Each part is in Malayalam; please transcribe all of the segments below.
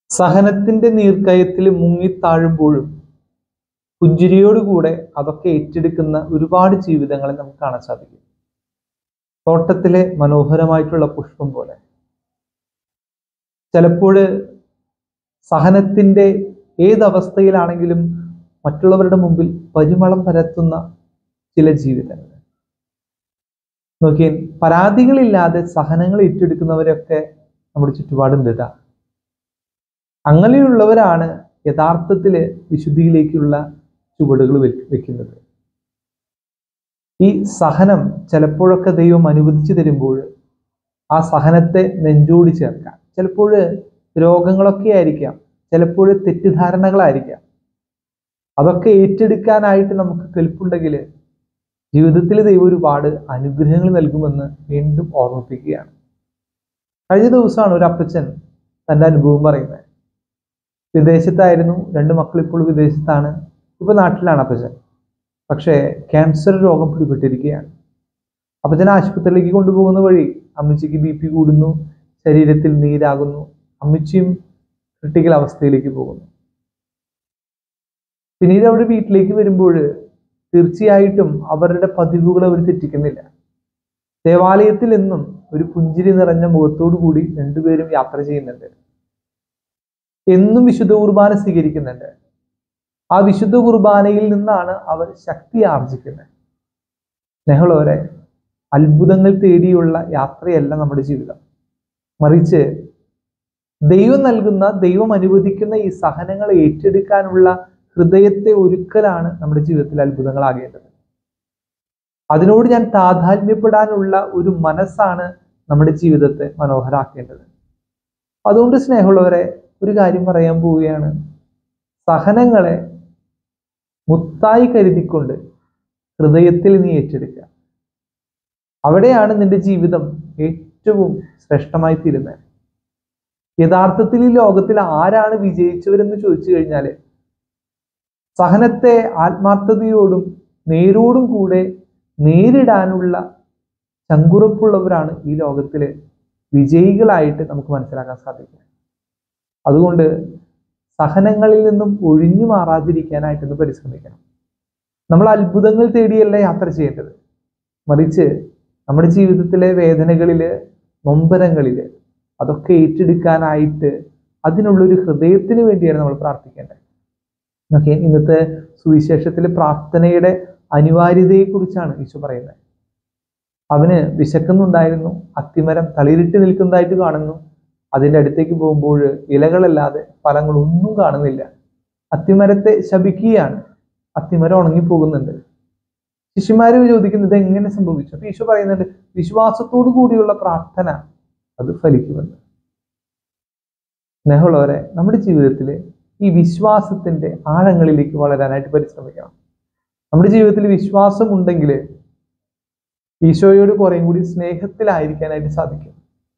സഹനത്തിന്റെ നീർക്കയത്തിൽ മുങ്ങിത്താഴുമ്പോഴും പുഞ്ചിരിയോടുകൂടെ അതൊക്കെ ഏറ്റെടുക്കുന്ന ഒരുപാട് ജീവിതങ്ങളെ നമുക്ക് കാണാൻ സാധിക്കും തോട്ടത്തിലെ മനോഹരമായിട്ടുള്ള പുഷ്പം പോലെ ചിലപ്പോൾ സഹനത്തിന്റെ ഏതവസ്ഥയിലാണെങ്കിലും മറ്റുള്ളവരുടെ മുമ്പിൽ പരിമളം പരത്തുന്ന ചില ജീവിതങ്ങൾ നോക്കിയേ പരാതികളില്ലാതെ സഹനങ്ങൾ ഏറ്റെടുക്കുന്നവരൊക്കെ നമ്മുടെ ചുറ്റുപാടുണ്ട് കേട്ടാ അങ്ങനെയുള്ളവരാണ് യഥാർത്ഥത്തിൽ വിശുദ്ധിയിലേക്കുള്ള ചുവടുകൾ വെക്കുന്നത് ഈ സഹനം ചിലപ്പോഴൊക്കെ ദൈവം അനുവദിച്ചു തരുമ്പോൾ ആ സഹനത്തെ നെഞ്ചോടി ചേർക്കാം ചിലപ്പോൾ രോഗങ്ങളൊക്കെ ആയിരിക്കാം ചിലപ്പോൾ തെറ്റിദ്ധാരണകളായിരിക്കാം അതൊക്കെ ഏറ്റെടുക്കാനായിട്ട് നമുക്ക് കെൽപ്പുണ്ടെങ്കിൽ ജീവിതത്തിൽ ദൈവം ഒരുപാട് അനുഗ്രഹങ്ങൾ നൽകുമെന്ന് വീണ്ടും ഓർമ്മിപ്പിക്കുകയാണ് കഴിഞ്ഞ ദിവസമാണ് ഒരു അപ്പച്ചൻ തൻ്റെ അനുഭവം പറയുന്നത് വിദേശത്തായിരുന്നു രണ്ട് മക്കൾ ഇപ്പോൾ വിദേശത്താണ് ഇപ്പൊ നാട്ടിലാണ് അപ്പച്ചൻ പക്ഷേ ക്യാൻസർ രോഗം പിടിപെട്ടിരിക്കുകയാണ് അപ്പച്ചൻ ആശുപത്രിയിലേക്ക് കൊണ്ടുപോകുന്ന വഴി അമ്മച്ചിക്ക് ബി പി കൂടുന്നു ശരീരത്തിൽ നീരാകുന്നു അമ്മച്ചിയും ക്രിട്ടിക്കൽ അവസ്ഥയിലേക്ക് പോകുന്നു പിന്നീട് അവിടെ വീട്ടിലേക്ക് വരുമ്പോൾ തീർച്ചയായിട്ടും അവരുടെ പതിവുകൾ അവർ തെറ്റിക്കുന്നില്ല ദേവാലയത്തിൽ എന്നും ഒരു പുഞ്ചിരി നിറഞ്ഞ മുഖത്തോടു കൂടി രണ്ടുപേരും യാത്ര ചെയ്യുന്നുണ്ട് എന്നും വിശുദ്ധ കുർബാന സ്വീകരിക്കുന്നുണ്ട് ആ വിശുദ്ധ കുർബാനയിൽ നിന്നാണ് അവർ ശക്തി ആർജിക്കുന്നത് നെഹ്ളോരെ അത്ഭുതങ്ങൾ തേടിയുള്ള യാത്രയല്ല നമ്മുടെ ജീവിതം മറിച്ച് ദൈവം നൽകുന്ന ദൈവം അനുവദിക്കുന്ന ഈ സഹനങ്ങൾ ഏറ്റെടുക്കാനുള്ള ഹൃദയത്തെ ഒരുക്കലാണ് നമ്മുടെ ജീവിതത്തിൽ അത്ഭുതങ്ങളാകേണ്ടത് അതിനോട് ഞാൻ താതാത്മ്യപ്പെടാനുള്ള ഒരു മനസ്സാണ് നമ്മുടെ ജീവിതത്തെ മനോഹരാക്കേണ്ടത് അതുകൊണ്ട് സ്നേഹമുള്ളവരെ ഒരു കാര്യം പറയാൻ പോവുകയാണ് സഹനങ്ങളെ മുത്തായി കരുതിക്കൊണ്ട് ഹൃദയത്തിൽ നീ ഏറ്റെടുക്കുക അവിടെയാണ് നിന്റെ ജീവിതം ഏറ്റവും ശ്രേഷ്ഠമായി തീരുന്നത് യഥാർത്ഥത്തിൽ ഈ ലോകത്തിൽ ആരാണ് വിജയിച്ചവരെന്ന് ചോദിച്ചു കഴിഞ്ഞാൽ സഹനത്തെ ആത്മാർത്ഥതയോടും നേരോടും കൂടെ നേരിടാനുള്ള ചങ്കുറപ്പുള്ളവരാണ് ഈ ലോകത്തിലെ വിജയികളായിട്ട് നമുക്ക് മനസ്സിലാക്കാൻ സാധിക്കും അതുകൊണ്ട് സഹനങ്ങളിൽ നിന്നും ഒഴിഞ്ഞു മാറാതിരിക്കാനായിട്ടൊന്ന് പരിശ്രമിക്കണം നമ്മൾ അത്ഭുതങ്ങൾ തേടിയല്ല യാത്ര ചെയ്യേണ്ടത് മറിച്ച് നമ്മുടെ ജീവിതത്തിലെ വേദനകളില് നൊമ്പരങ്ങളില് അതൊക്കെ ഏറ്റെടുക്കാനായിട്ട് അതിനുള്ളൊരു ഹൃദയത്തിന് വേണ്ടിയാണ് നമ്മൾ പ്രാർത്ഥിക്കേണ്ടത് ഓക്കെ ഇന്നത്തെ സുവിശേഷത്തിലെ പ്രാർത്ഥനയുടെ അനിവാര്യതയെക്കുറിച്ചാണ് ഈശോ പറയുന്നത് അവന് വിശക്കുന്നുണ്ടായിരുന്നു അത്തിമരം തളിരിട്ട് നിൽക്കുന്നതായിട്ട് കാണുന്നു അതിൻ്റെ അടുത്തേക്ക് പോകുമ്പോൾ ഇലകളല്ലാതെ ഫലങ്ങളൊന്നും കാണുന്നില്ല അത്തിമരത്തെ ശപിക്കുകയാണ് അത്തിമരം ഉണങ്ങിപ്പോകുന്നുണ്ട് ശിശുമാര് ചോദിക്കുന്നത് എങ്ങനെ സംഭവിച്ചു അപ്പൊ ഈശോ പറയുന്നുണ്ട് വിശ്വാസത്തോടു കൂടിയുള്ള പ്രാർത്ഥന അത് ഫലിക്കുമെന്ന് സ്നേഹമുള്ളവരെ നമ്മുടെ ജീവിതത്തിൽ ഈ വിശ്വാസത്തിന്റെ ആഴങ്ങളിലേക്ക് വളരാനായിട്ട് പരിശ്രമിക്കണം നമ്മുടെ ജീവിതത്തിൽ വിശ്വാസം ഉണ്ടെങ്കിൽ ഈശോയോട് കുറേയും കൂടി സ്നേഹത്തിലായിരിക്കാനായിട്ട് സാധിക്കും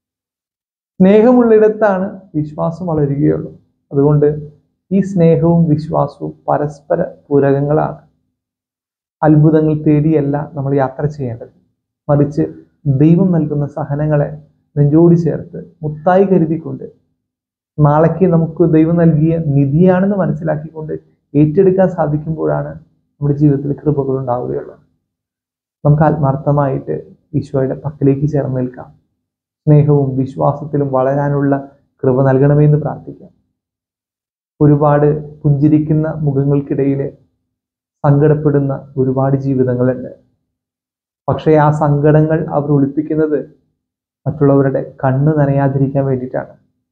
സ്നേഹമുള്ളിടത്താണ് വിശ്വാസം വളരുകയുള്ളൂ അതുകൊണ്ട് ഈ സ്നേഹവും വിശ്വാസവും പരസ്പര പൂരകങ്ങളാണ് അത്ഭുതങ്ങൾ തേടിയല്ല നമ്മൾ യാത്ര ചെയ്യേണ്ടത് മറിച്ച് ദൈവം നൽകുന്ന സഹനങ്ങളെ നെഞ്ചോടി ചേർത്ത് മുത്തായി കരുതിക്കൊണ്ട് നാളേക്ക് നമുക്ക് ദൈവം നൽകിയ നിധിയാണെന്ന് മനസ്സിലാക്കിക്കൊണ്ട് ഏറ്റെടുക്കാൻ സാധിക്കുമ്പോഴാണ് നമ്മുടെ ജീവിതത്തിൽ കൃപകൾ ഉണ്ടാവുകയുള്ളൂ നമുക്ക് ആത്മാർത്ഥമായിട്ട് ഈശോയുടെ പക്കലേക്ക് ചേർന്ന് നിൽക്കാം സ്നേഹവും വിശ്വാസത്തിലും വളരാനുള്ള കൃപ നൽകണമെന്ന് പ്രാർത്ഥിക്കാം ഒരുപാട് പുഞ്ചിരിക്കുന്ന മുഖങ്ങൾക്കിടയിൽ സങ്കടപ്പെടുന്ന ഒരുപാട് ജീവിതങ്ങളുണ്ട് പക്ഷേ ആ സങ്കടങ്ങൾ അവർ ഒളിപ്പിക്കുന്നത് മറ്റുള്ളവരുടെ കണ്ണ് നനയാതിരിക്കാൻ വേണ്ടിയിട്ടാണ്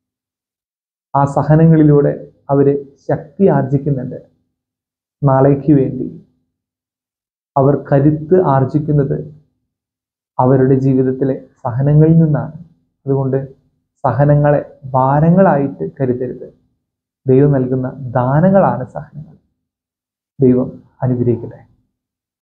ആ സഹനങ്ങളിലൂടെ അവർ ശക്തി ആർജിക്കുന്നുണ്ട് നാളേക്ക് വേണ്ടി അവർ കരുത്ത് ആർജിക്കുന്നത് അവരുടെ ജീവിതത്തിലെ സഹനങ്ങളിൽ നിന്നാണ് അതുകൊണ്ട് സഹനങ്ങളെ ഭാരങ്ങളായിട്ട് കരുതരുത് ദൈവം നൽകുന്ന ദാനങ്ങളാണ് സഹനങ്ങൾ ദൈവം അനുഗ്രഹിക്കട്ടെ